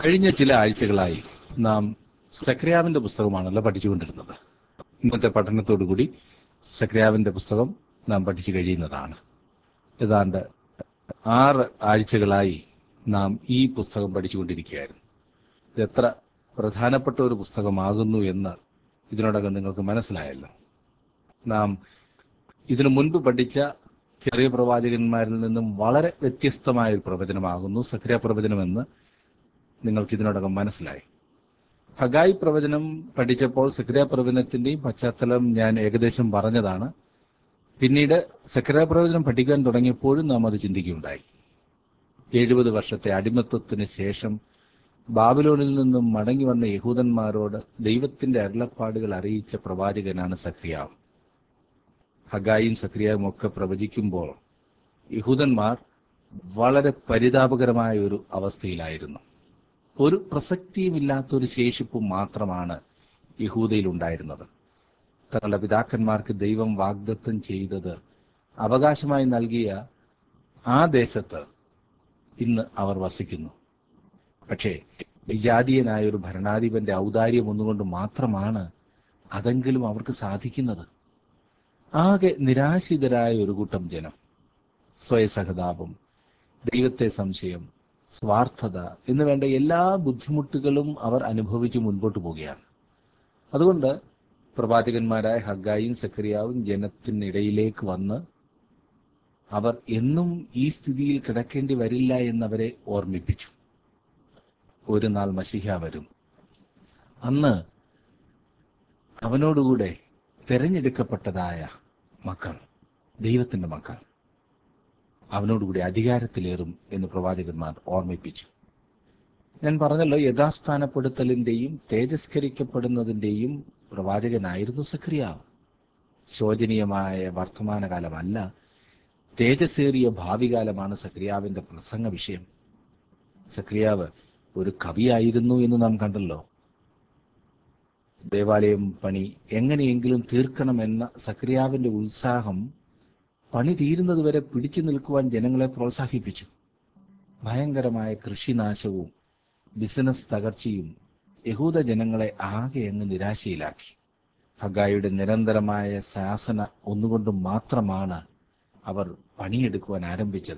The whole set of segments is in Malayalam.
കഴിഞ്ഞ ചില ആഴ്ചകളായി നാം സക്രിയാവിന്റെ പുസ്തകമാണല്ലോ പഠിച്ചുകൊണ്ടിരുന്നത് ഇന്നത്തെ പഠനത്തോടുകൂടി സക്രിയാവിന്റെ പുസ്തകം നാം പഠിച്ചു കഴിയുന്നതാണ് ഏതാണ്ട് ആറ് ആഴ്ചകളായി നാം ഈ പുസ്തകം പഠിച്ചുകൊണ്ടിരിക്കുകയായിരുന്നു ഇത് എത്ര പ്രധാനപ്പെട്ട ഒരു പുസ്തകമാകുന്നു എന്ന് ഇതിനോടകം നിങ്ങൾക്ക് മനസ്സിലായല്ലോ നാം ഇതിനു മുൻപ് പഠിച്ച ചെറിയ പ്രവാചകന്മാരിൽ നിന്നും വളരെ വ്യത്യസ്തമായ ഒരു പ്രവചനമാകുന്നു സക്രിയ പ്രവചനമെന്ന് നിങ്ങൾക്ക് ഇതിനോടകം മനസ്സിലായി ഹഗായി പ്രവചനം പഠിച്ചപ്പോൾ സക്രിയ പ്രവചനത്തിന്റെയും പശ്ചാത്തലം ഞാൻ ഏകദേശം പറഞ്ഞതാണ് പിന്നീട് സക്രിയ പ്രവചനം പഠിക്കാൻ തുടങ്ങിയപ്പോഴും നാം അത് ചിന്തിക്കുകയുണ്ടായി എഴുപത് വർഷത്തെ അടിമത്വത്തിന് ശേഷം ബാബിലോണിൽ നിന്നും മടങ്ങി വന്ന യഹൂദന്മാരോട് ദൈവത്തിന്റെ അരുളപ്പാടുകൾ അറിയിച്ച പ്രവാചകനാണ് സക്രിയാവ് ഹഗായും സക്രിയാവും ഒക്കെ പ്രവചിക്കുമ്പോൾ യഹൂദന്മാർ വളരെ പരിതാപകരമായ ഒരു അവസ്ഥയിലായിരുന്നു ഒരു പ്രസക്തിയുമില്ലാത്ത ഒരു ശേഷിപ്പും മാത്രമാണ് യഹൂദയിൽ ഉണ്ടായിരുന്നത് തങ്ങളുടെ പിതാക്കന്മാർക്ക് ദൈവം വാഗ്ദത്തം ചെയ്തത് അവകാശമായി നൽകിയ ആ ദേശത്ത് ഇന്ന് അവർ വസിക്കുന്നു പക്ഷേ വിജാതീയനായ ഒരു ഭരണാധിപന്റെ ഔദാര്യം ഒന്നുകൊണ്ട് മാത്രമാണ് അതെങ്കിലും അവർക്ക് സാധിക്കുന്നത് ആകെ നിരാശിതരായ ഒരു കൂട്ടം ജനം സ്വയസഹതാപം ദൈവത്തെ സംശയം സ്വാർത്ഥത എന്ന് വേണ്ട എല്ലാ ബുദ്ധിമുട്ടുകളും അവർ അനുഭവിച്ച് മുൻപോട്ട് പോവുകയാണ് അതുകൊണ്ട് പ്രവാചകന്മാരായ ഹഗായും സക്രിയാവും ജനത്തിനിടയിലേക്ക് വന്ന് അവർ എന്നും ഈ സ്ഥിതിയിൽ കിടക്കേണ്ടി വരില്ല എന്നവരെ ഓർമ്മിപ്പിച്ചു ഒരു നാൾ മഷിഹ വരും അന്ന് അവനോടുകൂടെ തെരഞ്ഞെടുക്കപ്പെട്ടതായ മക്കൾ ദൈവത്തിന്റെ മക്കൾ അവനോടുകൂടി അധികാരത്തിലേറും എന്ന് പ്രവാചകന്മാർ ഓർമ്മിപ്പിച്ചു ഞാൻ പറഞ്ഞല്ലോ യഥാസ്ഥാനപ്പെടുത്തലിന്റെയും തേജസ്കരിക്കപ്പെടുന്നതിന്റെയും പ്രവാചകനായിരുന്നു സക്രിയാവ് ശോചനീയമായ വർത്തമാനകാലമല്ല തേജസ്സേറിയ ഭാവികാലമാണ് സക്രിയാവിന്റെ പ്രസംഗ വിഷയം സക്രിയാവ് ഒരു കവിയായിരുന്നു എന്ന് നാം കണ്ടല്ലോ ദേവാലയം പണി എങ്ങനെയെങ്കിലും തീർക്കണമെന്ന സക്രിയാവിന്റെ ഉത്സാഹം പണി തീരുന്നതുവരെ പിടിച്ചു നിൽക്കുവാൻ ജനങ്ങളെ പ്രോത്സാഹിപ്പിച്ചു ഭയങ്കരമായ കൃഷിനാശവും ബിസിനസ് തകർച്ചയും യഹൂദ ജനങ്ങളെ ആകെ അങ്ങ് നിരാശയിലാക്കി ഹഗായുടെ നിരന്തരമായ ശാസന ഒന്നുകൊണ്ട് മാത്രമാണ് അവർ പണിയെടുക്കുവാൻ ആരംഭിച്ചത്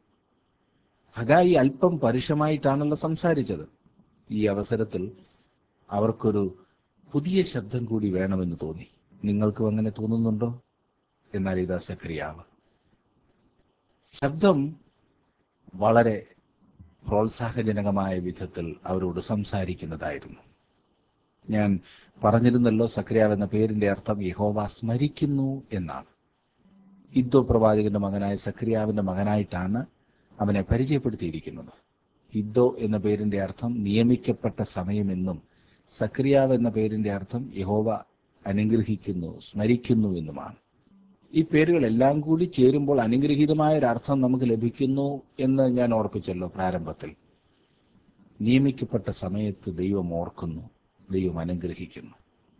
ഹഗായി അല്പം പരുഷമായിട്ടാണല്ലോ സംസാരിച്ചത് ഈ അവസരത്തിൽ അവർക്കൊരു പുതിയ ശബ്ദം കൂടി വേണമെന്ന് തോന്നി നിങ്ങൾക്കും അങ്ങനെ തോന്നുന്നുണ്ടോ എന്നാൽ ഇതാ സക്രിയാവ് ശബ്ദം വളരെ പ്രോത്സാഹജനകമായ വിധത്തിൽ അവരോട് സംസാരിക്കുന്നതായിരുന്നു ഞാൻ പറഞ്ഞിരുന്നല്ലോ സക്രിയാവ് എന്ന പേരിന്റെ അർത്ഥം യഹോവ സ്മരിക്കുന്നു എന്നാണ് ഇദ്ദോ പ്രവാചകന്റെ മകനായ സക്രിയാവിന്റെ മകനായിട്ടാണ് അവനെ പരിചയപ്പെടുത്തിയിരിക്കുന്നത് ഇദ്ദോ എന്ന പേരിന്റെ അർത്ഥം നിയമിക്കപ്പെട്ട സമയമെന്നും സക്രിയാവ് എന്ന പേരിന്റെ അർത്ഥം യഹോവ അനുഗ്രഹിക്കുന്നു സ്മരിക്കുന്നു എന്നുമാണ് ഈ പേരുകളെല്ലാം കൂടി ചേരുമ്പോൾ അനുഗ്രഹീതമായ ഒരു അർത്ഥം നമുക്ക് ലഭിക്കുന്നു എന്ന് ഞാൻ ഓർപ്പിച്ചല്ലോ പ്രാരംഭത്തിൽ നിയമിക്കപ്പെട്ട സമയത്ത് ദൈവം ഓർക്കുന്നു ദൈവം അനുഗ്രഹിക്കുന്നു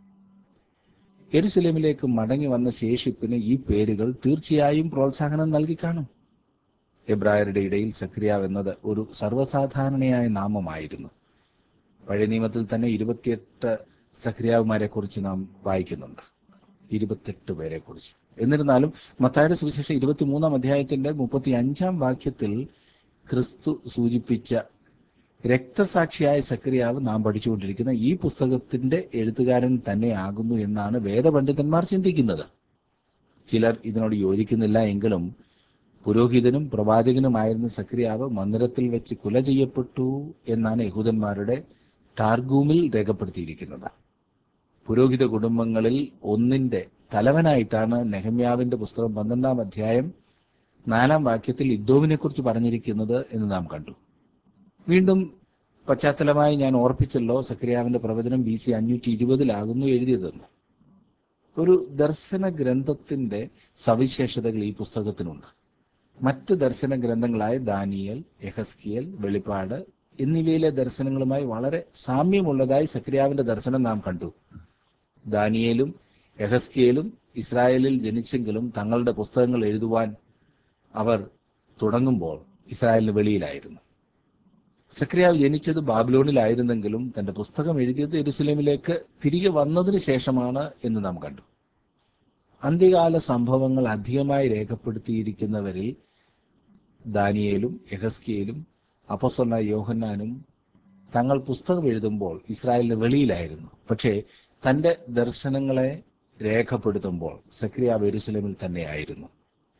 എരുസലേമിലേക്ക് മടങ്ങി വന്ന ശേഷിപ്പിന് ഈ പേരുകൾ തീർച്ചയായും പ്രോത്സാഹനം നൽകി കാണും എബ്രായരുടെ ഇടയിൽ സക്രിയാവ് എന്നത് ഒരു സർവ്വസാധാരണയായ നാമമായിരുന്നു പഴയ നിയമത്തിൽ തന്നെ ഇരുപത്തിയെട്ട് സക്രിയാവുമാരെ കുറിച്ച് നാം വായിക്കുന്നുണ്ട് ഇരുപത്തെട്ട് പേരെ കുറിച്ച് എന്നിരുന്നാലും മത്തായുടെ സുവിശേഷം ഇരുപത്തിമൂന്നാം അധ്യായത്തിന്റെ മുപ്പത്തി അഞ്ചാം വാക്യത്തിൽ ക്രിസ്തു സൂചിപ്പിച്ച രക്തസാക്ഷിയായ സക്രിയാവ് നാം പഠിച്ചുകൊണ്ടിരിക്കുന്ന ഈ പുസ്തകത്തിന്റെ എഴുത്തുകാരൻ തന്നെയാകുന്നു എന്നാണ് വേദപണ്ഡിതന്മാർ ചിന്തിക്കുന്നത് ചിലർ ഇതിനോട് യോജിക്കുന്നില്ല എങ്കിലും പുരോഹിതനും പ്രവാചകനുമായിരുന്ന സക്രിയാവ് മന്ദിരത്തിൽ വെച്ച് കുല ചെയ്യപ്പെട്ടു എന്നാണ് യഹൂദന്മാരുടെ ടാർഗൂമിൽ രേഖപ്പെടുത്തിയിരിക്കുന്നത് പുരോഹിത കുടുംബങ്ങളിൽ ഒന്നിന്റെ തലവനായിട്ടാണ് നെഹമ്യാവിന്റെ പുസ്തകം പന്ത്രണ്ടാം അധ്യായം നാലാം വാക്യത്തിൽ ഇദ്ദോവിനെ കുറിച്ച് പറഞ്ഞിരിക്കുന്നത് എന്ന് നാം കണ്ടു വീണ്ടും പശ്ചാത്തലമായി ഞാൻ ഓർപ്പിച്ചല്ലോ സക്രിയാവിന്റെ പ്രവചനം ബി സി അഞ്ഞൂറ്റി ഇരുപതിലാകുന്നു എഴുതിയതെന്ന് ഒരു ദർശന ഗ്രന്ഥത്തിന്റെ സവിശേഷതകൾ ഈ പുസ്തകത്തിനുണ്ട് മറ്റ് ദർശന ഗ്രന്ഥങ്ങളായ ദാനിയൽ യഹസ്കിയൽ വെളിപ്പാട് എന്നിവയിലെ ദർശനങ്ങളുമായി വളരെ സാമ്യമുള്ളതായി സക്രിയാവിന്റെ ദർശനം നാം കണ്ടു ദാനിയേലും യഹസ്കിയേലും ഇസ്രായേലിൽ ജനിച്ചെങ്കിലും തങ്ങളുടെ പുസ്തകങ്ങൾ എഴുതുവാൻ അവർ തുടങ്ങുമ്പോൾ ഇസ്രായേലിന് വെളിയിലായിരുന്നു സക്രിയാവ് ജനിച്ചത് ബാബിലോണിലായിരുന്നെങ്കിലും തന്റെ പുസ്തകം എഴുതിയത് എരുസലേമിലേക്ക് തിരികെ വന്നതിന് ശേഷമാണ് എന്ന് നാം കണ്ടു അന്ത്യകാല സംഭവങ്ങൾ അധികമായി രേഖപ്പെടുത്തിയിരിക്കുന്നവരിൽ ദാനിയേലും യഹസ്കിയേലും അപ്പസ്വല യോഹന്നാനും തങ്ങൾ പുസ്തകം എഴുതുമ്പോൾ ഇസ്രായേലിന് വെളിയിലായിരുന്നു പക്ഷേ തന്റെ ദർശനങ്ങളെ രേഖപ്പെടുത്തുമ്പോൾ സക്രിയാവ് എരുസലേമിൽ തന്നെയായിരുന്നു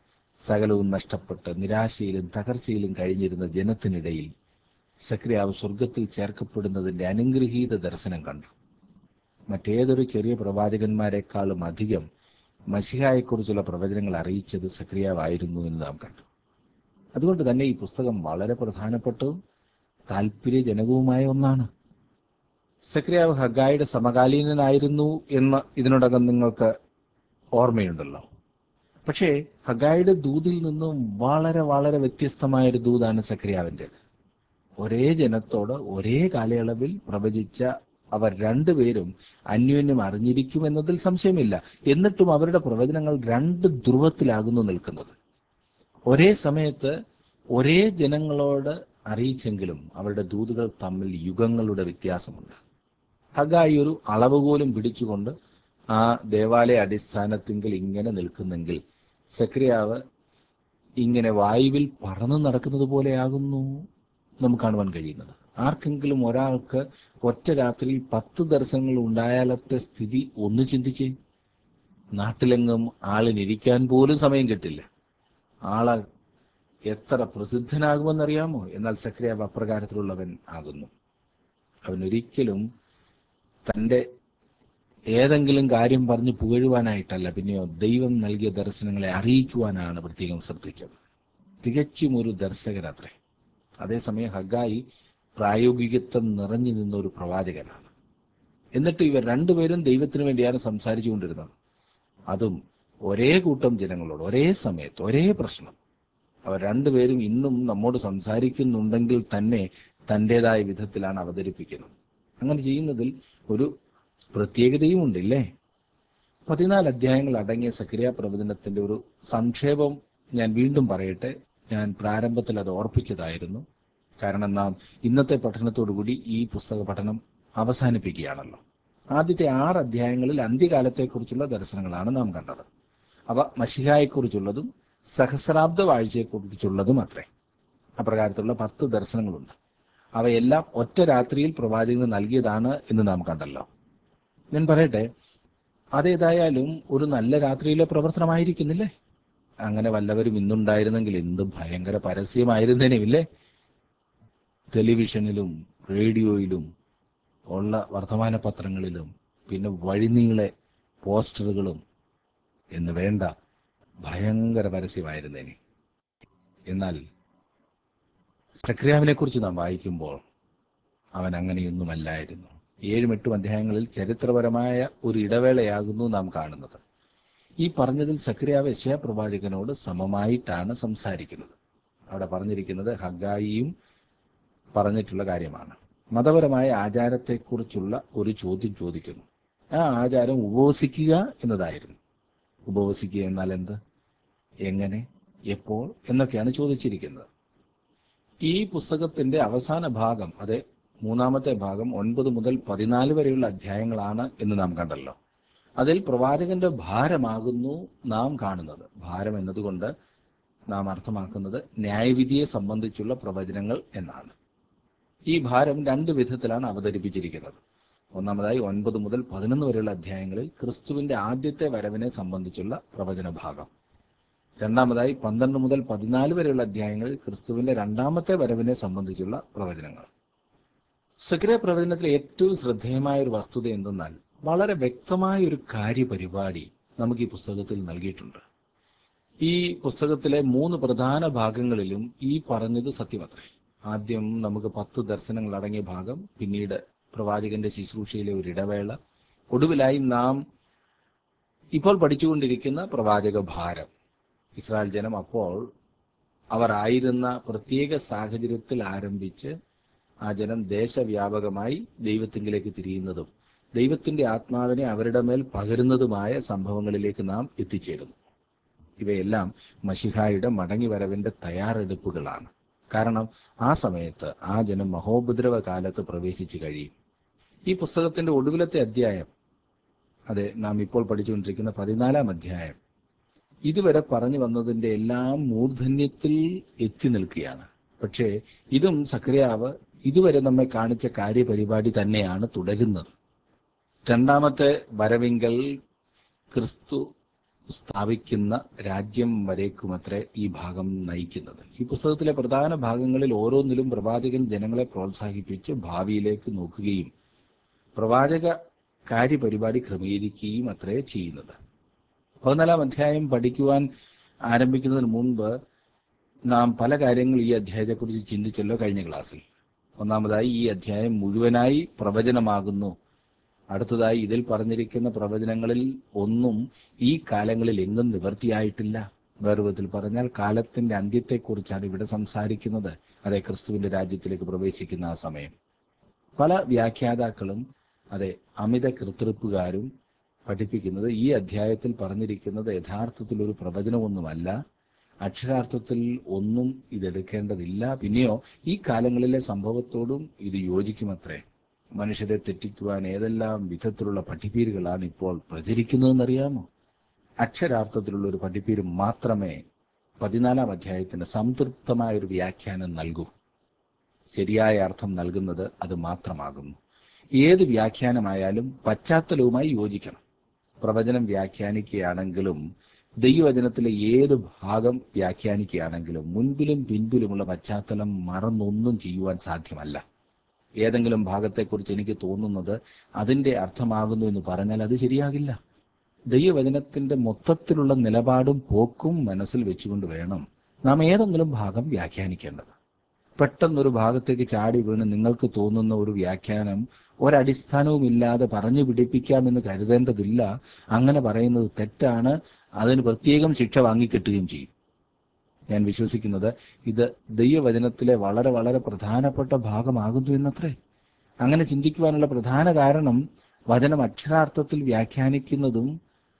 സകലവും നഷ്ടപ്പെട്ട് നിരാശയിലും തകർച്ചയിലും കഴിഞ്ഞിരുന്ന ജനത്തിനിടയിൽ സക്രിയാവ് സ്വർഗത്തിൽ ചേർക്കപ്പെടുന്നതിന്റെ അനുഗ്രഹീത ദർശനം കണ്ടു മറ്റേതൊരു ചെറിയ പ്രവാചകന്മാരെക്കാളും അധികം മസിഹായെക്കുറിച്ചുള്ള പ്രവചനങ്ങൾ അറിയിച്ചത് സക്രിയാവായിരുന്നു എന്ന് നാം കണ്ടു അതുകൊണ്ട് തന്നെ ഈ പുസ്തകം വളരെ പ്രധാനപ്പെട്ടതും താല്പര്യജനകവുമായ ഒന്നാണ് സക്രിയാവ് ഹഗായുടെ സമകാലീനനായിരുന്നു എന്ന് ഇതിനോടകം നിങ്ങൾക്ക് ഓർമ്മയുണ്ടല്ലോ പക്ഷേ ഹഗായുടെ ദൂതിൽ നിന്നും വളരെ വളരെ വ്യത്യസ്തമായ ഒരു ദൂതാണ് സക്രിയാവിൻ്റെത് ഒരേ ജനത്തോട് ഒരേ കാലയളവിൽ പ്രവചിച്ച അവർ രണ്ടുപേരും അന്യോന്യം അറിഞ്ഞിരിക്കുമെന്നതിൽ സംശയമില്ല എന്നിട്ടും അവരുടെ പ്രവചനങ്ങൾ രണ്ട് ധ്രുവത്തിലാകുന്നു നിൽക്കുന്നത് ഒരേ സമയത്ത് ഒരേ ജനങ്ങളോട് അറിയിച്ചെങ്കിലും അവരുടെ ദൂതുകൾ തമ്മിൽ യുഗങ്ങളുടെ വ്യത്യാസമുണ്ട് ഹഗായി ഒരു അളവുകോലും പിടിച്ചുകൊണ്ട് ആ ദേവാലയ അടിസ്ഥാനത്തിങ്കിൽ ഇങ്ങനെ നിൽക്കുന്നെങ്കിൽ സക്രിയാവ് ഇങ്ങനെ വായുവിൽ പറന്നു നടക്കുന്നത് പോലെയാകുന്നു നമുക്ക് കാണുവാൻ കഴിയുന്നത് ആർക്കെങ്കിലും ഒരാൾക്ക് ഒറ്റ രാത്രിയിൽ പത്ത് ദർശനങ്ങൾ ഉണ്ടായാലത്തെ സ്ഥിതി ഒന്ന് ചിന്തിച്ചേ നാട്ടിലെങ്ങും ആളിനിരിക്കാൻ പോലും സമയം കിട്ടില്ല ആള് എത്ര പ്രസിദ്ധനാകുമെന്നറിയാമോ എന്നാൽ സക്രിയാവ് അപ്രകാരത്തിലുള്ളവൻ ആകുന്നു അവൻ ഒരിക്കലും തൻ്റെ ഏതെങ്കിലും കാര്യം പറഞ്ഞ് പുകഴുവാനായിട്ടല്ല പിന്നെയോ ദൈവം നൽകിയ ദർശനങ്ങളെ അറിയിക്കുവാനാണ് പ്രത്യേകം ശ്രദ്ധിച്ചത് തികച്ചും ഒരു ദർശകനത്രേ അതേസമയം ഹഗായി പ്രായോഗികത്വം നിറഞ്ഞു നിന്ന ഒരു പ്രവാചകനാണ് എന്നിട്ട് ഇവർ രണ്ടുപേരും ദൈവത്തിന് വേണ്ടിയാണ് സംസാരിച്ചു കൊണ്ടിരുന്നത് അതും ഒരേ കൂട്ടം ജനങ്ങളോട് ഒരേ സമയത്ത് ഒരേ പ്രശ്നം അവർ രണ്ടുപേരും ഇന്നും നമ്മോട് സംസാരിക്കുന്നുണ്ടെങ്കിൽ തന്നെ തൻ്റെതായ വിധത്തിലാണ് അവതരിപ്പിക്കുന്നത് അങ്ങനെ ചെയ്യുന്നതിൽ ഒരു പ്രത്യേകതയും ഉണ്ടില്ലേ പതിനാല് അധ്യായങ്ങൾ അടങ്ങിയ സക്രിയ പ്രവചനത്തിന്റെ ഒരു സംക്ഷേപം ഞാൻ വീണ്ടും പറയട്ടെ ഞാൻ പ്രാരംഭത്തിൽ അത് ഓർപ്പിച്ചതായിരുന്നു കാരണം നാം ഇന്നത്തെ പഠനത്തോടുകൂടി ഈ പുസ്തക പഠനം അവസാനിപ്പിക്കുകയാണല്ലോ ആദ്യത്തെ ആറ് അധ്യായങ്ങളിൽ അന്ത്യകാലത്തെക്കുറിച്ചുള്ള ദർശനങ്ങളാണ് നാം കണ്ടത് അവ മഷിഹായെക്കുറിച്ചുള്ളതും സഹസ്രാബ്ദ വാഴ്ചയെക്കുറിച്ചുള്ളതും അത്രേ അപ്രകാരത്തിലുള്ള പത്ത് ദർശനങ്ങളുണ്ട് അവയെല്ലാം ഒറ്റ രാത്രിയിൽ പ്രവാചകന് നൽകിയതാണ് എന്ന് നാം കണ്ടല്ലോ ഞാൻ പറയട്ടെ അതേതായാലും ഒരു നല്ല രാത്രിയിലെ പ്രവർത്തനമായിരിക്കുന്നില്ലേ അങ്ങനെ വല്ലവരും ഇന്നുണ്ടായിരുന്നെങ്കിൽ എന്ത് ഭയങ്കര പരസ്യമായിരുന്നേനുമില്ലേ ടെലിവിഷനിലും റേഡിയോയിലും ഉള്ള വർത്തമാന പത്രങ്ങളിലും പിന്നെ വഴിനീളെ പോസ്റ്ററുകളും എന്ന് വേണ്ട ഭയങ്കര പരസ്യമായിരുന്നേനെ എന്നാൽ സക്രിയാവിനെ കുറിച്ച് നാം വായിക്കുമ്പോൾ അവൻ അങ്ങനെയൊന്നുമല്ലായിരുന്നു ഏഴും എട്ടും അധ്യായങ്ങളിൽ ചരിത്രപരമായ ഒരു ഇടവേളയാകുന്നു നാം കാണുന്നത് ഈ പറഞ്ഞതിൽ സക്രിയാവ് യശയ പ്രവാചകനോട് സമമായിട്ടാണ് സംസാരിക്കുന്നത് അവിടെ പറഞ്ഞിരിക്കുന്നത് ഹഗായിയും പറഞ്ഞിട്ടുള്ള കാര്യമാണ് മതപരമായ ആചാരത്തെക്കുറിച്ചുള്ള ഒരു ചോദ്യം ചോദിക്കുന്നു ആ ആചാരം ഉപവസിക്കുക എന്നതായിരുന്നു ഉപവസിക്കുക എന്നാൽ എന്ത് എങ്ങനെ എപ്പോൾ എന്നൊക്കെയാണ് ചോദിച്ചിരിക്കുന്നത് ഈ പുസ്തകത്തിന്റെ അവസാന ഭാഗം അതെ മൂന്നാമത്തെ ഭാഗം ഒൻപത് മുതൽ പതിനാല് വരെയുള്ള അധ്യായങ്ങളാണ് എന്ന് നാം കണ്ടല്ലോ അതിൽ പ്രവാചകന്റെ ഭാരമാകുന്നു നാം കാണുന്നത് ഭാരം എന്നതുകൊണ്ട് നാം അർത്ഥമാക്കുന്നത് ന്യായവിധിയെ സംബന്ധിച്ചുള്ള പ്രവചനങ്ങൾ എന്നാണ് ഈ ഭാരം രണ്ട് വിധത്തിലാണ് അവതരിപ്പിച്ചിരിക്കുന്നത് ഒന്നാമതായി ഒൻപത് മുതൽ പതിനൊന്ന് വരെയുള്ള അധ്യായങ്ങളിൽ ക്രിസ്തുവിന്റെ ആദ്യത്തെ വരവിനെ സംബന്ധിച്ചുള്ള പ്രവചന ഭാഗം രണ്ടാമതായി പന്ത്രണ്ട് മുതൽ പതിനാല് വരെയുള്ള അധ്യായങ്ങളിൽ ക്രിസ്തുവിന്റെ രണ്ടാമത്തെ വരവിനെ സംബന്ധിച്ചുള്ള പ്രവചനങ്ങൾ സക്രിയ പ്രവചനത്തിലെ ഏറ്റവും ശ്രദ്ധേയമായ ഒരു വസ്തുത എന്തെന്നാൽ വളരെ വ്യക്തമായ ഒരു കാര്യപരിപാടി നമുക്ക് ഈ പുസ്തകത്തിൽ നൽകിയിട്ടുണ്ട് ഈ പുസ്തകത്തിലെ മൂന്ന് പ്രധാന ഭാഗങ്ങളിലും ഈ പറഞ്ഞത് സത്യമത്രേ ആദ്യം നമുക്ക് പത്ത് ദർശനങ്ങൾ അടങ്ങിയ ഭാഗം പിന്നീട് പ്രവാചകന്റെ ശുശ്രൂഷയിലെ ഒരു ഇടവേള ഒടുവിലായി നാം ഇപ്പോൾ പഠിച്ചുകൊണ്ടിരിക്കുന്ന പ്രവാചക ഭാരം ഇസ്രായേൽ ജനം അപ്പോൾ അവർ ആയിരുന്ന പ്രത്യേക സാഹചര്യത്തിൽ ആരംഭിച്ച് ആ ജനം ദേശവ്യാപകമായി ദൈവത്തിങ്കിലേക്ക് തിരിയുന്നതും ദൈവത്തിന്റെ ആത്മാവിനെ അവരുടെ മേൽ പകരുന്നതുമായ സംഭവങ്ങളിലേക്ക് നാം എത്തിച്ചേരുന്നു ഇവയെല്ലാം മഷിഹായുടെ മടങ്ങിവരവിന്റെ തയ്യാറെടുപ്പുകളാണ് കാരണം ആ സമയത്ത് ആ ജനം മഹോപദ്രവ കാലത്ത് പ്രവേശിച്ചു കഴിയും ഈ പുസ്തകത്തിന്റെ ഒടുവിലത്തെ അധ്യായം അതെ നാം ഇപ്പോൾ പഠിച്ചുകൊണ്ടിരിക്കുന്ന പതിനാലാം അധ്യായം ഇതുവരെ പറഞ്ഞു വന്നതിന്റെ എല്ലാം മൂർധന്യത്തിൽ എത്തി നിൽക്കുകയാണ് പക്ഷേ ഇതും സക്രിയാവ് ഇതുവരെ നമ്മെ കാണിച്ച കാര്യപരിപാടി തന്നെയാണ് തുടരുന്നത് രണ്ടാമത്തെ വരവിങ്കൽ ക്രിസ്തു സ്ഥാപിക്കുന്ന രാജ്യം വരേക്കുമത്രേ ഈ ഭാഗം നയിക്കുന്നത് ഈ പുസ്തകത്തിലെ പ്രധാന ഭാഗങ്ങളിൽ ഓരോന്നിലും പ്രവാചകൻ ജനങ്ങളെ പ്രോത്സാഹിപ്പിച്ച് ഭാവിയിലേക്ക് നോക്കുകയും പ്രവാചക കാര്യപരിപാടി ക്രമീകരിക്കുകയും അത്രേ ചെയ്യുന്നത് പതിനാലാം അധ്യായം പഠിക്കുവാൻ ആരംഭിക്കുന്നതിന് മുൻപ് നാം പല കാര്യങ്ങൾ ഈ അധ്യായത്തെക്കുറിച്ച് ചിന്തിച്ചല്ലോ കഴിഞ്ഞ ക്ലാസ്സിൽ ഒന്നാമതായി ഈ അധ്യായം മുഴുവനായി പ്രവചനമാകുന്നു അടുത്തതായി ഇതിൽ പറഞ്ഞിരിക്കുന്ന പ്രവചനങ്ങളിൽ ഒന്നും ഈ കാലങ്ങളിൽ എങ്ങും നിവർത്തിയായിട്ടില്ല വേറെ വിധത്തിൽ പറഞ്ഞാൽ കാലത്തിന്റെ അന്ത്യത്തെക്കുറിച്ചാണ് ഇവിടെ സംസാരിക്കുന്നത് അതെ ക്രിസ്തുവിന്റെ രാജ്യത്തിലേക്ക് പ്രവേശിക്കുന്ന ആ സമയം പല വ്യാഖ്യാതാക്കളും അതെ അമിത കൃത്രിപ്പുകാരും പഠിപ്പിക്കുന്നത് ഈ അധ്യായത്തിൽ പറഞ്ഞിരിക്കുന്നത് യഥാർത്ഥത്തിൽ ഒരു പ്രവചനമൊന്നുമല്ല അക്ഷരാർത്ഥത്തിൽ ഒന്നും ഇതെടുക്കേണ്ടതില്ല പിന്നെയോ ഈ കാലങ്ങളിലെ സംഭവത്തോടും ഇത് യോജിക്കുമത്രേ മനുഷ്യരെ തെറ്റിക്കുവാൻ ഏതെല്ലാം വിധത്തിലുള്ള പഠിപ്പീരുകളാണ് ഇപ്പോൾ പ്രചരിക്കുന്നതെന്നറിയാമോ അക്ഷരാർത്ഥത്തിലുള്ള ഒരു പഠിപ്പീര് മാത്രമേ പതിനാലാം അധ്യായത്തിന് സംതൃപ്തമായ ഒരു വ്യാഖ്യാനം നൽകൂ ശരിയായ അർത്ഥം നൽകുന്നത് അത് മാത്രമാകുന്നു ഏത് വ്യാഖ്യാനമായാലും പശ്ചാത്തലവുമായി യോജിക്കണം പ്രവചനം വ്യാഖ്യാനിക്കുകയാണെങ്കിലും ദൈവവചനത്തിലെ ഏത് ഭാഗം വ്യാഖ്യാനിക്കുകയാണെങ്കിലും മുൻപിലും പിൻപിലുമുള്ള പശ്ചാത്തലം മറന്നൊന്നും ചെയ്യുവാൻ സാധ്യമല്ല ഏതെങ്കിലും ഭാഗത്തെക്കുറിച്ച് എനിക്ക് തോന്നുന്നത് അതിന്റെ അർത്ഥമാകുന്നു എന്ന് പറഞ്ഞാൽ അത് ശരിയാകില്ല ദൈവവചനത്തിന്റെ മൊത്തത്തിലുള്ള നിലപാടും പോക്കും മനസ്സിൽ വെച്ചുകൊണ്ട് വേണം നാം ഏതെങ്കിലും ഭാഗം വ്യാഖ്യാനിക്കേണ്ടത് പെട്ടെന്നൊരു ഭാഗത്തേക്ക് ചാടി വീണ് നിങ്ങൾക്ക് തോന്നുന്ന ഒരു വ്യാഖ്യാനം ഒരടിസ്ഥാനവും ഇല്ലാതെ പറഞ്ഞു പിടിപ്പിക്കാമെന്ന് കരുതേണ്ടതില്ല അങ്ങനെ പറയുന്നത് തെറ്റാണ് അതിന് പ്രത്യേകം ശിക്ഷ വാങ്ങിക്കിട്ടുകയും ചെയ്യും ഞാൻ വിശ്വസിക്കുന്നത് ഇത് ദൈവവചനത്തിലെ വളരെ വളരെ പ്രധാനപ്പെട്ട ഭാഗമാകുന്നു എന്നത്രേ അങ്ങനെ ചിന്തിക്കുവാനുള്ള പ്രധാന കാരണം വചനം അക്ഷരാർത്ഥത്തിൽ വ്യാഖ്യാനിക്കുന്നതും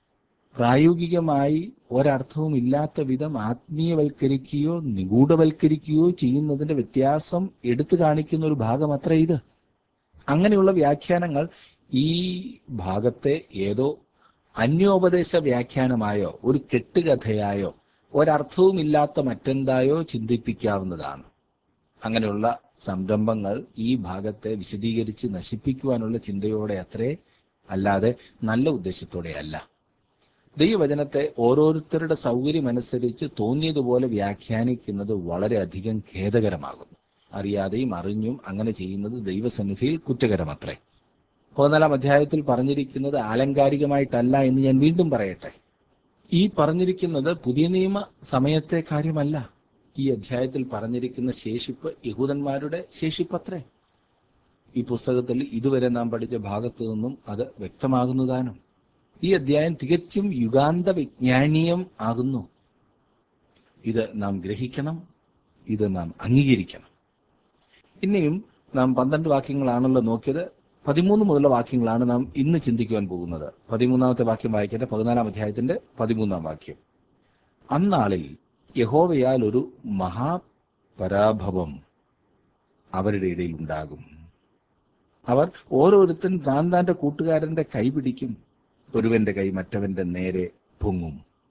പ്രായോഗികമായി ഒരർത്ഥവും ഇല്ലാത്ത വിധം ആത്മീയവൽക്കരിക്കുകയോ നിഗൂഢവൽക്കരിക്കുകയോ ചെയ്യുന്നതിന്റെ വ്യത്യാസം എടുത്തു കാണിക്കുന്ന ഒരു ഭാഗം അത്ര ഇത് അങ്ങനെയുള്ള വ്യാഖ്യാനങ്ങൾ ഈ ഭാഗത്തെ ഏതോ അന്യോപദേശ വ്യാഖ്യാനമായോ ഒരു കെട്ടുകഥയായോ ഒരർത്ഥവുമില്ലാത്ത മറ്റെന്തായോ ചിന്തിപ്പിക്കാവുന്നതാണ് അങ്ങനെയുള്ള സംരംഭങ്ങൾ ഈ ഭാഗത്തെ വിശദീകരിച്ച് നശിപ്പിക്കുവാനുള്ള ചിന്തയോടെ അത്രേ അല്ലാതെ നല്ല ഉദ്ദേശത്തോടെ അല്ല ദൈവവചനത്തെ ഓരോരുത്തരുടെ സൗകര്യമനുസരിച്ച് തോന്നിയതുപോലെ വ്യാഖ്യാനിക്കുന്നത് വളരെയധികം ഖേദകരമാകുന്നു അറിയാതെയും അറിഞ്ഞും അങ്ങനെ ചെയ്യുന്നത് ദൈവസന്നിധിയിൽ കുറ്റകരമത്രേ പതിനാലാം അധ്യായത്തിൽ പറഞ്ഞിരിക്കുന്നത് ആലങ്കാരികമായിട്ടല്ല എന്ന് ഞാൻ വീണ്ടും പറയട്ടെ ഈ പറഞ്ഞിരിക്കുന്നത് പുതിയ നിയമ സമയത്തെ കാര്യമല്ല ഈ അധ്യായത്തിൽ പറഞ്ഞിരിക്കുന്ന ശേഷിപ്പ് യഹൂദന്മാരുടെ ശേഷിപ്പത്രേ ഈ പുസ്തകത്തിൽ ഇതുവരെ നാം പഠിച്ച ഭാഗത്തു നിന്നും അത് വ്യക്തമാകുന്നതാനും ഈ അധ്യായം തികച്ചും യുഗാന്ത വിജ്ഞാനീയം ആകുന്നു ഇത് നാം ഗ്രഹിക്കണം ഇത് നാം അംഗീകരിക്കണം ഇനിയും നാം പന്ത്രണ്ട് വാക്യങ്ങളാണല്ലോ നോക്കിയത് പതിമൂന്ന് മുതലുള്ള വാക്യങ്ങളാണ് നാം ഇന്ന് ചിന്തിക്കുവാൻ പോകുന്നത് പതിമൂന്നാമത്തെ വാക്യം വായിക്കട്ടെ പതിനാലാം അധ്യായത്തിന്റെ പതിമൂന്നാം വാക്യം അന്നാളിൽ യഹോവയാൽ ഒരു മഹാപരാഭവം അവരുടെ ഇടയിൽ ഉണ്ടാകും അവർ ഓരോരുത്തൻ താൻ താന്റെ കൂട്ടുകാരന്റെ കൈ പിടിക്കും ഒരുവന്റെ കൈ മറ്റവന്റെ നേരെ പൊങ്ങും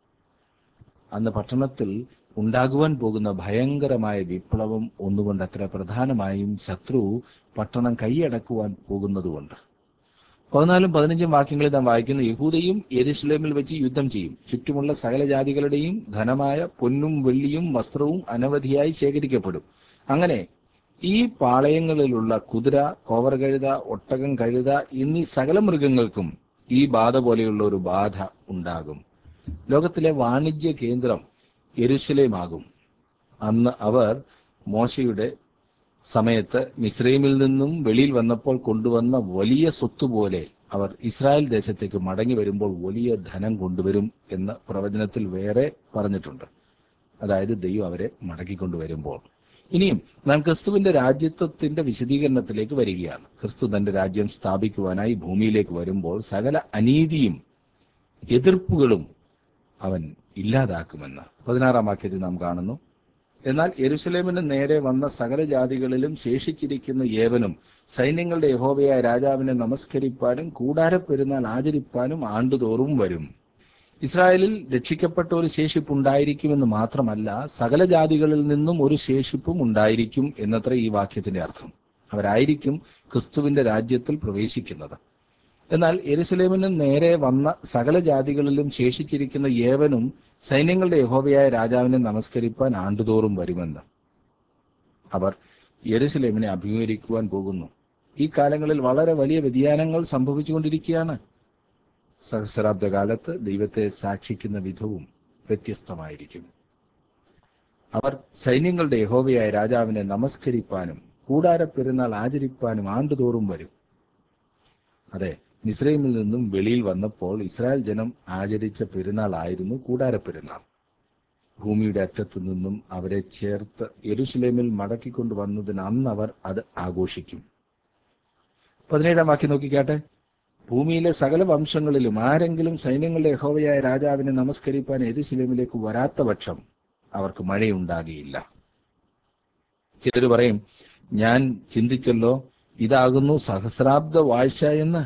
അന്ന് പട്ടണത്തിൽ ഉണ്ടാകുവാൻ പോകുന്ന ഭയങ്കരമായ വിപ്ലവം ഒന്നുകൊണ്ട് അത്ര പ്രധാനമായും ശത്രു പട്ടണം കൈയടക്കുവാൻ പോകുന്നതുകൊണ്ട് പതിനാലും പതിനഞ്ചും വാക്യങ്ങളിൽ നാം വായിക്കുന്നു യഹൂദയും യെരുസലേമിൽ വെച്ച് യുദ്ധം ചെയ്യും ചുറ്റുമുള്ള സകല ജാതികളുടെയും ധനമായ പൊന്നും വെള്ളിയും വസ്ത്രവും അനവധിയായി ശേഖരിക്കപ്പെടും അങ്ങനെ ഈ പാളയങ്ങളിലുള്ള കുതിര കോവർ കഴുത ഒട്ടകം കഴുത എന്നീ സകല മൃഗങ്ങൾക്കും ഈ ബാധ പോലെയുള്ള ഒരു ബാധ ഉണ്ടാകും ലോകത്തിലെ വാണിജ്യ കേന്ദ്രം യെരുശലേമാകും അന്ന് അവർ മോശയുടെ സമയത്ത് മിസ്രൈമിൽ നിന്നും വെളിയിൽ വന്നപ്പോൾ കൊണ്ടുവന്ന വലിയ സ്വത്തുപോലെ അവർ ഇസ്രായേൽ ദേശത്തേക്ക് മടങ്ങി വരുമ്പോൾ വലിയ ധനം കൊണ്ടുവരും എന്ന് പ്രവചനത്തിൽ വേറെ പറഞ്ഞിട്ടുണ്ട് അതായത് ദൈവം അവരെ മടക്കിക്കൊണ്ടുവരുമ്പോൾ ഇനിയും നാം ക്രിസ്തുവിന്റെ രാജ്യത്വത്തിന്റെ വിശദീകരണത്തിലേക്ക് വരികയാണ് ക്രിസ്തു തന്റെ രാജ്യം സ്ഥാപിക്കുവാനായി ഭൂമിയിലേക്ക് വരുമ്പോൾ സകല അനീതിയും എതിർപ്പുകളും അവൻ ഇല്ലാതാക്കുമെന്ന് പതിനാറാം വാക്യത്തിൽ നാം കാണുന്നു എന്നാൽ യെരുസലേമിന് നേരെ വന്ന സകല ജാതികളിലും ശേഷിച്ചിരിക്കുന്ന ഏവനും സൈന്യങ്ങളുടെ യഹോവയായ രാജാവിനെ നമസ്കരിപ്പാനും കൂടാരപ്പെരുന്നാൾ ആചരിപ്പാനും ആണ്ടുതോറും വരും ഇസ്രായേലിൽ രക്ഷിക്കപ്പെട്ട ഒരു ശേഷിപ്പ് ഉണ്ടായിരിക്കുമെന്ന് മാത്രമല്ല സകല ജാതികളിൽ നിന്നും ഒരു ശേഷിപ്പും ഉണ്ടായിരിക്കും എന്നത്ര ഈ വാക്യത്തിന്റെ അർത്ഥം അവരായിരിക്കും ക്രിസ്തുവിന്റെ രാജ്യത്തിൽ പ്രവേശിക്കുന്നത് എന്നാൽ എരുസലേമിന് നേരെ വന്ന സകല ജാതികളിലും ശേഷിച്ചിരിക്കുന്ന ഏവനും സൈന്യങ്ങളുടെ യഹോവയായ രാജാവിനെ നമസ്കരിപ്പാൻ ആണ്ടുതോറും വരുമെന്ന് അവർ യെരുസലേമിനെ അഭിമുഖീകരിക്കുവാൻ പോകുന്നു ഈ കാലങ്ങളിൽ വളരെ വലിയ വ്യതിയാനങ്ങൾ സംഭവിച്ചുകൊണ്ടിരിക്കുകയാണ് സഹസ്രാബ്ദ കാലത്ത് ദൈവത്തെ സാക്ഷിക്കുന്ന വിധവും വ്യത്യസ്തമായിരിക്കും അവർ സൈന്യങ്ങളുടെ യഹോവയായ രാജാവിനെ നമസ്കരിപ്പാനും കൂടാര പെരുന്നാൾ ആചരിപ്പാനും ആണ്ടുതോറും വരും അതെ മിസ്രൈമിൽ നിന്നും വെളിയിൽ വന്നപ്പോൾ ഇസ്രായേൽ ജനം ആചരിച്ച പെരുന്നാളായിരുന്നു കൂടാര പെരുന്നാൾ ഭൂമിയുടെ അറ്റത്തു നിന്നും അവരെ ചേർത്ത് യെരുസലേമിൽ മടക്കിക്കൊണ്ടുവന്നതിന് അന്ന് അവർ അത് ആഘോഷിക്കും പതിനേഴാം വാക്യം നോക്കിക്കാട്ടെ ഭൂമിയിലെ സകല വംശങ്ങളിലും ആരെങ്കിലും സൈന്യങ്ങളുടെ യഹോവയായ രാജാവിനെ നമസ്കരിപ്പാൻ എരുസലേമിലേക്ക് വരാത്ത പക്ഷം അവർക്ക് മഴയുണ്ടാകിയില്ല ചിലർ പറയും ഞാൻ ചിന്തിച്ചല്ലോ ഇതാകുന്നു സഹസ്രാബ്ദ വാഴ്ച എന്ന്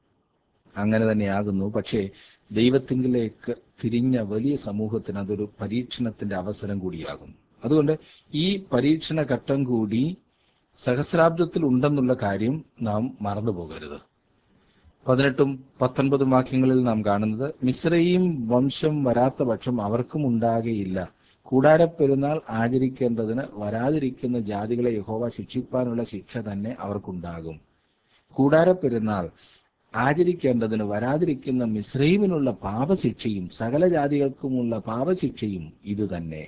അങ്ങനെ തന്നെയാകുന്നു പക്ഷേ ദൈവത്തിങ്കിലേക്ക് തിരിഞ്ഞ വലിയ സമൂഹത്തിന് അതൊരു പരീക്ഷണത്തിന്റെ അവസരം കൂടിയാകും അതുകൊണ്ട് ഈ പരീക്ഷണ ഘട്ടം കൂടി സഹസ്രാബ്ദത്തിൽ ഉണ്ടെന്നുള്ള കാര്യം നാം മറന്നു പോകരുത് പതിനെട്ടും പത്തൊൻപതും വാക്യങ്ങളിൽ നാം കാണുന്നത് മിശ്രയും വംശം വരാത്ത പക്ഷം അവർക്കും ഉണ്ടാകയില്ല കൂടാരപ്പെരുന്നാൾ ആചരിക്കേണ്ടതിന് വരാതിരിക്കുന്ന ജാതികളെ യഹോവ ശിക്ഷിപ്പാനുള്ള ശിക്ഷ തന്നെ അവർക്കുണ്ടാകും കൂടാരപ്പെരുന്നാൾ ആചരിക്കേണ്ടതിന് വരാതിരിക്കുന്ന മിശ്രൈമിനുള്ള പാപശിക്ഷയും സകല ജാതികൾക്കുമുള്ള പാപശിക്ഷയും ഇത് തന്നെ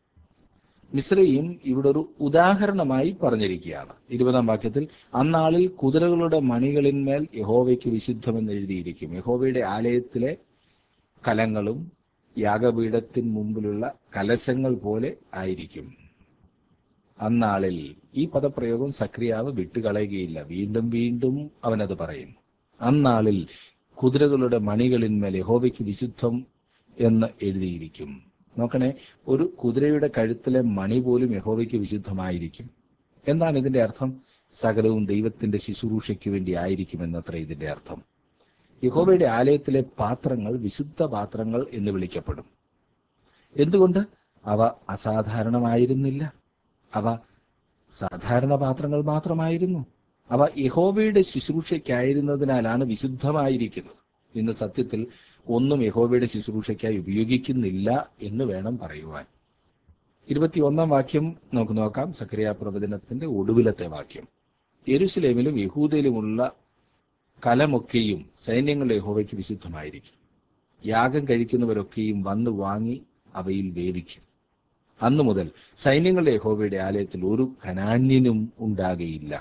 മിശ്രയും ഇവിടെ ഒരു ഉദാഹരണമായി പറഞ്ഞിരിക്കുകയാണ് ഇരുപതാം വാക്യത്തിൽ അന്നാളിൽ കുതിരകളുടെ മണികളിന്മേൽ യഹോവയ്ക്ക് വിശുദ്ധമെന്ന് എഴുതിയിരിക്കും യഹോവയുടെ ആലയത്തിലെ കലങ്ങളും യാഗപീഠത്തിന് മുമ്പിലുള്ള കലശങ്ങൾ പോലെ ആയിരിക്കും അന്നാളിൽ ഈ പദപ്രയോഗം സക്രിയാവ് വിട്ടുകളയുകയില്ല വീണ്ടും വീണ്ടും അവനത് പറയുന്നു അന്നാളിൽ കുതിരകളുടെ മണികളിന്മേൽ യഹോവയ്ക്ക് വിശുദ്ധം എന്ന് എഴുതിയിരിക്കും നോക്കണേ ഒരു കുതിരയുടെ കഴുത്തിലെ മണി പോലും യഹോവയ്ക്ക് വിശുദ്ധമായിരിക്കും എന്താണ് ഇതിന്റെ അർത്ഥം സകലവും ദൈവത്തിന്റെ ശുശ്രൂഷയ്ക്ക് വേണ്ടി ആയിരിക്കും എന്നത്ര ഇതിന്റെ അർത്ഥം യഹോവയുടെ ആലയത്തിലെ പാത്രങ്ങൾ വിശുദ്ധ പാത്രങ്ങൾ എന്ന് വിളിക്കപ്പെടും എന്തുകൊണ്ട് അവ അസാധാരണമായിരുന്നില്ല അവ സാധാരണ പാത്രങ്ങൾ മാത്രമായിരുന്നു അവ യഹോവയുടെ ശുശ്രൂഷയ്ക്കായിരുന്നതിനാലാണ് വിശുദ്ധമായിരിക്കുന്നത് ഇന്ന് സത്യത്തിൽ ഒന്നും യഹോവയുടെ ശുശ്രൂഷയ്ക്കായി ഉപയോഗിക്കുന്നില്ല എന്ന് വേണം പറയുവാൻ ഇരുപത്തിയൊന്നാം വാക്യം നമുക്ക് നോക്കാം സക്രിയ പ്രവചനത്തിന്റെ ഒടുവിലത്തെ വാക്യം യെരുസലേമിലും യഹൂദയിലുമുള്ള കലമൊക്കെയും സൈന്യങ്ങളുടെ യഹോവയ്ക്ക് വിശുദ്ധമായിരിക്കും യാഗം കഴിക്കുന്നവരൊക്കെയും വന്ന് വാങ്ങി അവയിൽ വേവിക്കും അന്നു മുതൽ സൈന്യങ്ങളുടെ യഹോവയുടെ ആലയത്തിൽ ഒരു കനാന്യനും ഉണ്ടാകയില്ല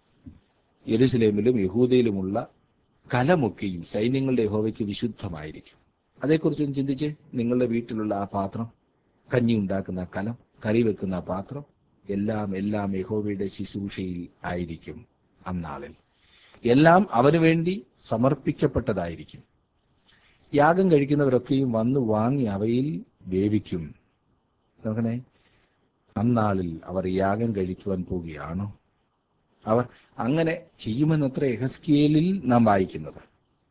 യെരുസലേമിലും യഹൂദയിലുമുള്ള കലമൊക്കെയും സൈന്യങ്ങളുടെ യഹോവയ്ക്ക് വിശുദ്ധമായിരിക്കും അതേക്കുറിച്ചൊന്ന് ചിന്തിച്ച് നിങ്ങളുടെ വീട്ടിലുള്ള ആ പാത്രം കഞ്ഞി ഉണ്ടാക്കുന്ന ആ കലം കറി വെക്കുന്ന ആ പാത്രം എല്ലാം എല്ലാം യഹോവയുടെ ശുശ്രൂഷയിൽ ആയിരിക്കും അന്നാളിൽ എല്ലാം അവന് വേണ്ടി സമർപ്പിക്കപ്പെട്ടതായിരിക്കും യാഗം കഴിക്കുന്നവരൊക്കെയും വന്ന് വാങ്ങി അവയിൽ വേവിക്കും നോക്കണേ അന്നാളിൽ അവർ യാഗം കഴിക്കുവാൻ പോവുകയാണോ അവർ അങ്ങനെ ചെയ്യുമെന്നത്ര എഹസ്കിയേലിൽ നാം വായിക്കുന്നത്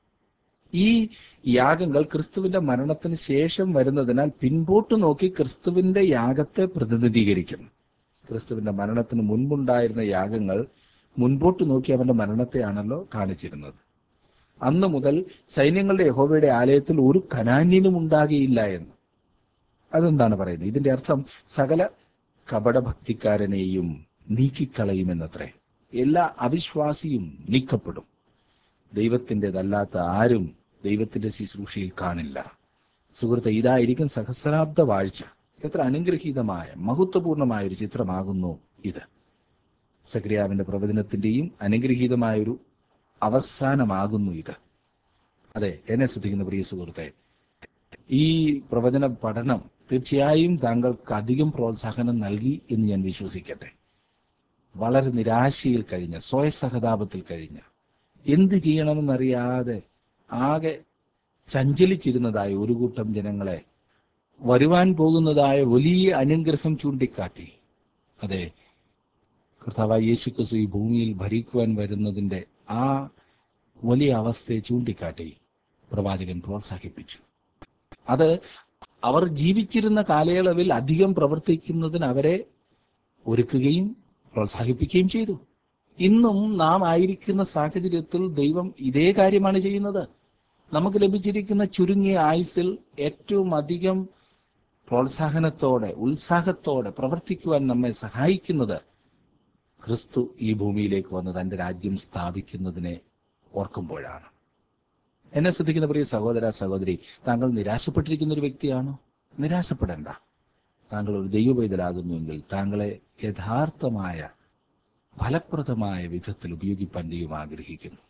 ഈ യാഗങ്ങൾ ക്രിസ്തുവിന്റെ മരണത്തിന് ശേഷം വരുന്നതിനാൽ പിൻപോട്ട് നോക്കി ക്രിസ്തുവിന്റെ യാഗത്തെ പ്രതിനിധീകരിക്കും ക്രിസ്തുവിന്റെ മരണത്തിന് മുൻപുണ്ടായിരുന്ന യാഗങ്ങൾ മുൻപോട്ട് നോക്കി അവന്റെ മരണത്തെയാണല്ലോ കാണിച്ചിരുന്നത് അന്ന് മുതൽ സൈന്യങ്ങളുടെ യഹോവയുടെ ആലയത്തിൽ ഒരു കനാന്യനും ഉണ്ടാകിയില്ല എന്ന് അതെന്താണ് പറയുന്നത് ഇതിന്റെ അർത്ഥം സകല കപടഭക്തിക്കാരനെയും നീക്കിക്കളയുമെന്നത്രേ എല്ലാ അവിശ്വാസിയും നീക്കപ്പെടും ദൈവത്തിൻ്റെതല്ലാത്ത ആരും ദൈവത്തിന്റെ ശുശ്രൂഷയിൽ കാണില്ല സുഹൃത്തെ ഇതായിരിക്കും സഹസ്രാബ്ദ വാഴ്ച എത്ര അനുഗ്രഹീതമായ മഹത്വപൂർണമായ ഒരു ചിത്രമാകുന്നു ഇത് സക്രിയാവിന്റെ പ്രവചനത്തിന്റെയും അനുഗ്രഹീതമായ ഒരു അവസാനമാകുന്നു ഇത് അതെ എന്നെ ശ്രദ്ധിക്കുന്ന പ്രിയ സുഹൃത്തെ ഈ പ്രവചന പഠനം തീർച്ചയായും താങ്കൾക്ക് അധികം പ്രോത്സാഹനം നൽകി എന്ന് ഞാൻ വിശ്വസിക്കട്ടെ വളരെ നിരാശയിൽ കഴിഞ്ഞ സ്വയസഹതാപത്തിൽ കഴിഞ്ഞ എന്ത് ചെയ്യണമെന്നറിയാതെ ആകെ ചഞ്ചലിച്ചിരുന്നതായ ഒരു കൂട്ടം ജനങ്ങളെ വരുവാൻ പോകുന്നതായ വലിയ അനുഗ്രഹം ചൂണ്ടിക്കാട്ടി അതെ കർത്താവായ യേശു ക്രിസ്തു ഈ ഭൂമിയിൽ ഭരിക്കുവാൻ വരുന്നതിന്റെ ആ വലിയ അവസ്ഥയെ ചൂണ്ടിക്കാട്ടി പ്രവാചകൻ പ്രോത്സാഹിപ്പിച്ചു അത് അവർ ജീവിച്ചിരുന്ന കാലയളവിൽ അധികം പ്രവർത്തിക്കുന്നതിന് അവരെ ഒരുക്കുകയും പ്രോത്സാഹിപ്പിക്കുകയും ചെയ്തു ഇന്നും നാം ആയിരിക്കുന്ന സാഹചര്യത്തിൽ ദൈവം ഇതേ കാര്യമാണ് ചെയ്യുന്നത് നമുക്ക് ലഭിച്ചിരിക്കുന്ന ചുരുങ്ങിയ ആയുസിൽ ഏറ്റവും അധികം പ്രോത്സാഹനത്തോടെ ഉത്സാഹത്തോടെ പ്രവർത്തിക്കുവാൻ നമ്മെ സഹായിക്കുന്നത് ക്രിസ്തു ഈ ഭൂമിയിലേക്ക് വന്ന് തന്റെ രാജ്യം സ്ഥാപിക്കുന്നതിനെ ഓർക്കുമ്പോഴാണ് എന്നെ ശ്രദ്ധിക്കുന്ന പ്രിയ സഹോദര സഹോദരി താങ്കൾ നിരാശപ്പെട്ടിരിക്കുന്ന ഒരു വ്യക്തിയാണോ നിരാശപ്പെടേണ്ട താങ്കൾ ഒരു ദൈവപൈതലാകുന്നുവെങ്കിൽ താങ്കളെ യഥാർത്ഥമായ ഫലപ്രദമായ വിധത്തിൽ ഉപയോഗിപ്പാൻ ദൈവം ആഗ്രഹിക്കുന്നു